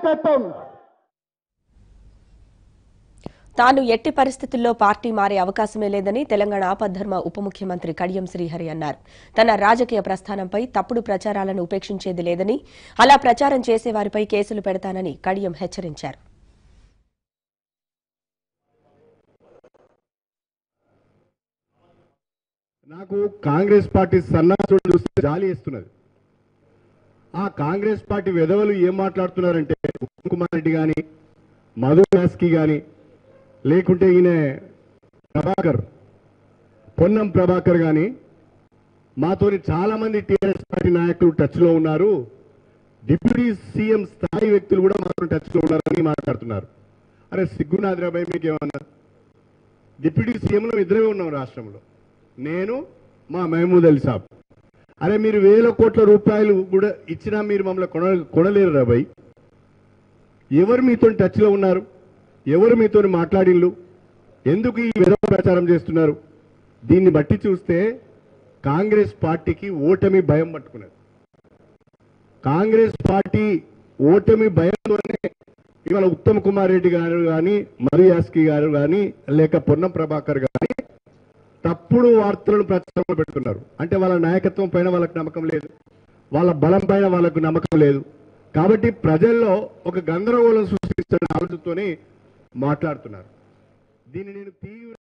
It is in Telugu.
చట్టం తాను ఎట్టి పరిస్థితుల్లో పార్టీ మారే అవకాశమే లేదని తెలంగాణ ఆపద్ధర్మ ఉప ముఖ్యమంత్రి కడియం శ్రీహరి అన్నారు తన రాజకీయ ప్రస్థానంపై తప్పుడు ప్రచారాలను ఉపేక్షించేది లేదని అలా ప్రచారం చేసేవారిపై కేసులు పెడతానని కడియం హెచ్చరించారు నాకు కాంగ్రెస్ పార్టీ సన్నాసులు చూస్తే జాలి వేస్తున్నది ఆ కాంగ్రెస్ పార్టీ విధవలు ఏం మాట్లాడుతున్నారంటే ఉత్తమ్ కుమార్ రెడ్డి కానీ మధు యాస్కి కానీ లేకుంటే ఈయన ప్రభాకర్ పొన్నం ప్రభాకర్ కానీ మాతోని చాలా మంది టీఆర్ఎస్ పార్టీ నాయకులు టచ్లో ఉన్నారు డిప్యూటీ సీఎం స్థాయి వ్యక్తులు కూడా మాతో టచ్లో ఉన్నారని మాట్లాడుతున్నారు అరే సిగ్గునాదిరాబాయ్ మీకు ఏమన్నా డిప్యూటీ సీఎంలో ఇద్దరమే ఉన్నాం రాష్ట్రంలో నేను మా మహమూద్ అలీ సాబ్ అరే మీరు వేల కోట్ల రూపాయలు కూడా ఇచ్చినా మీరు మమ్మల్ని కొన కొనలేరు రాబాయ్ ఎవరు మీతో టచ్లో ఉన్నారు ఎవరు మీతో మాట్లాడిళ్ళు ఎందుకు ఈ విధవ ప్రచారం చేస్తున్నారు దీన్ని బట్టి చూస్తే కాంగ్రెస్ పార్టీకి ఓటమి భయం పట్టుకున్నది కాంగ్రెస్ పార్టీ ఓటమి భయంతోనే ఇవాళ ఉత్తమ్ కుమార్ రెడ్డి గారు కానీ మధు యాస్కి గారు కానీ లేక పొన్నం ప్రభాకర్ కానీ తప్పుడు వార్తలను ప్రచారంలో పెడుతున్నారు అంటే వాళ్ళ నాయకత్వం పైన వాళ్ళకి నమ్మకం లేదు వాళ్ళ బలం పైన వాళ్ళకు నమ్మకం లేదు కాబట్టి ప్రజల్లో ఒక గందరగోళం సృష్టిస్తున్న ఆలోచనతోనే మాట్లాడుతున్నారు దీన్ని నేను తీవ్ర